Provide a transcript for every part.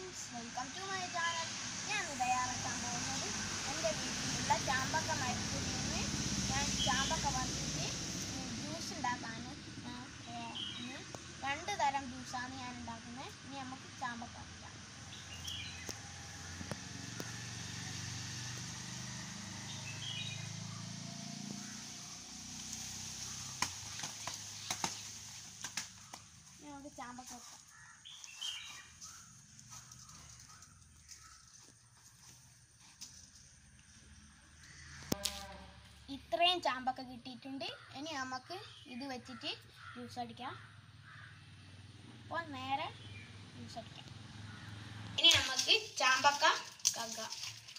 Friends welcome to my channel ഞാൻ തയ്യാറാക്കാൻ പോകുന്നത് എൻ്റെ വീട്ടിലുള്ള ചാമ്പക്ക മരത്തിൽ നിന്ന് ഞാൻ ചാമ്പക്ക വന്നിട്ട് ജ്യൂസ് ഉണ്ടാക്കാനും ഞാൻ, ഏ, ഇന്ന് രണ്ട് തരം ജ്യൂസാണ് ഞാൻ ഉണ്ടാക്കുന്നത് ഇനി നമുക്ക് ചാമ്പക്ക വയ്ക്കാം ഇനി നമുക്ക് ചാമ്പക്ക വെക്കാം ഇത്രയും ചാമ്പക്ക കിട്ടിയിട്ടുണ്ട് ഇനി നമുക്ക് ഇത് വെച്ചിട്ട് ജ്യൂസ് അടിക്കാം അപ്പോൾ നേരെ ജ്യൂസ് അടിക്കാം ഇനി നമുക്ക് ചാമ്പക്ക കക്കാം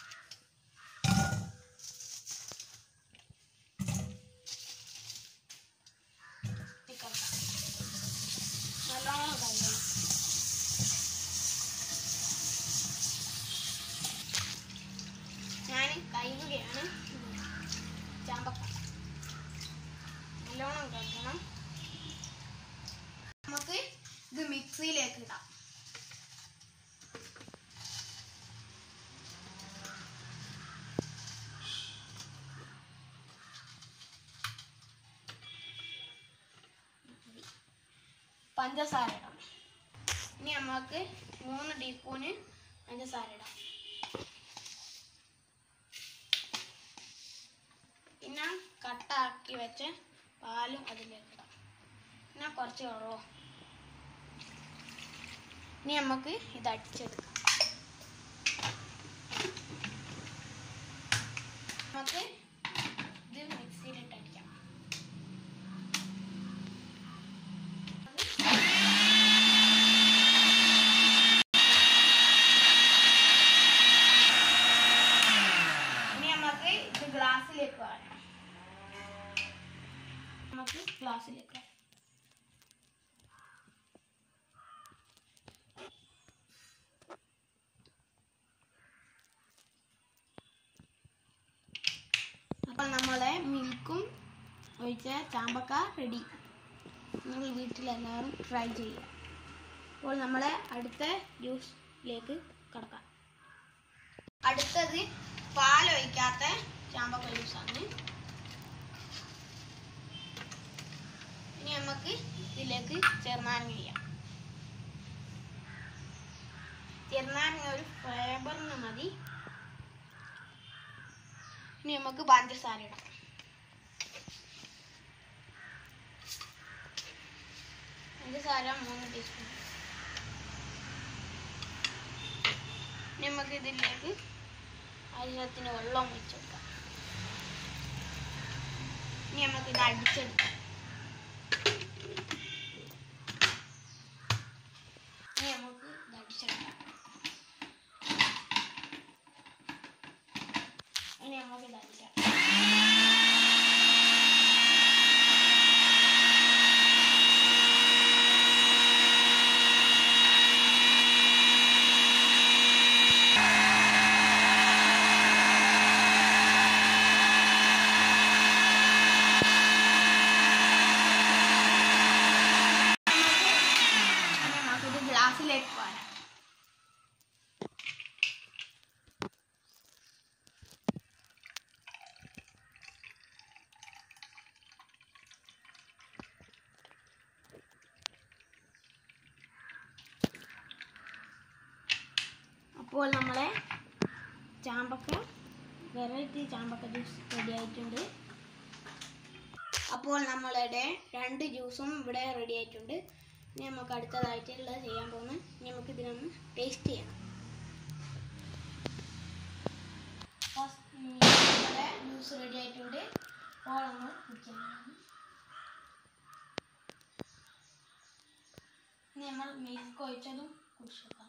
ഇത് കക്കാം. നല്ലോണം കഴുകണം ഞാൻ കഴുകുകയാണ് ചാമ്പക്ക നല്ലോണം കഴുകണം നമുക്ക് ഇത് മിക്സിയിലേക്ക് ഇടാം പഞ്ചസാര ഇടാം ഇനി നമുക്ക് മൂന്ന് ടീസ്പൂണ് പഞ്ചസാര ഇടാം പിന്നെ കട്ടാക്കി വെച്ച് പാലും അതിലേക്ക് ഇടാം പിന്നെ കുറച്ച് വെള്ളവും ഇനി നമുക്ക് ഇത് അടിച്ചെടുക്കാം നമുക്ക് ഇത് മിക്സിയിലിട്ട് അടിക്കാം ഇനി നമുക്ക് ഇത് ഗ്ലാസ്സിലേക്ക് വാങ്ങാം നമുക്ക് ഗ്ലാസ്സിലേക്ക് വാങ്ങാം. അപ്പോൾ നമ്മളെ മിൽക്കും ഒഴിച്ച ചാമ്പക്ക റെഡി നിങ്ങൾ വീട്ടിലെല്ലാവരും ട്രൈ ചെയ്യുക അപ്പോൾ നമ്മളെ അടുത്ത ജ്യൂസിലേക്ക് കടക്കാം അടുത്തത് പാലൊഴിക്കാത്ത ചാമ്പക്ക ജ്യൂസാണ് ഇനി നമുക്ക് ഇതിലേക്ക് ചെറുനാരങ്ങ ചെയ്യാം ചെറുനാരങ്ങ ഒരു ഫ്ലേവറിന് മതി ഇനി നമുക്ക് പഞ്ചസാര ഇടാം പഞ്ചസാര മൂന്ന് ടീസ്പൂൺ ഇനി നമുക്ക് ഇതിലേക്ക് ആവശ്യത്തിന് വെള്ളം ഒഴിച്ച് കൊടുക്കാം ഇനി നമുക്ക് ഇത് അടിച്ചെടുക്കാം ഇനി നമുക്ക് ഇത് അടിച്ചെടുക്കാം ഇനി നമുക്ക് ഇത് അടിച്ചെടുക്കാം ഇനി നമുക്കിത് ഗ്ലാസ്സിലേക്ക് പോകാം അപ്പോൾ നമ്മളെ ചാമ്പക്ക വെറൈറ്റി ചാമ്പക്ക ജ്യൂസ് റെഡി ആയിട്ടുണ്ട് അപ്പോൾ നമ്മളുടെ രണ്ട് ജ്യൂസും ഇവിടെ റെഡി ആയിട്ടുണ്ട് ഇനി നമുക്ക് അടുത്തതായിട്ടുള്ളത് ചെയ്യാൻ പോകുന്നത് ഇനി നമുക്ക് ഇതിനൊന്ന് ടേസ്റ്റ് ചെയ്യണം ഫസ്റ്റ് നമ്മുടെ ജ്യൂസ് റെഡി ആയിട്ടുണ്ട് അപ്പോൾ നമ്മൾ കുടിക്കാൻ പോകുന്നു. ഇനി നമ്മൾ മിൽക്ക് ഒഴിച്ചതും കുടിച്ചു നോക്കാം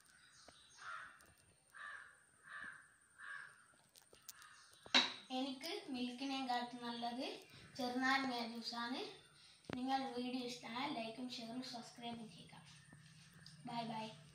എനിക്ക് മിൽക്കിനെക്കാട്ടും നല്ലത് ചെറുനാരങ്ങ ജ്യൂസാണ് നിങ്ങൾ വീഡിയോ ഇഷ്ടമായ ലൈക്കും ഷെയറും സബ്സ്ക്രൈബും ചെയ്യുക ബൈ ബൈ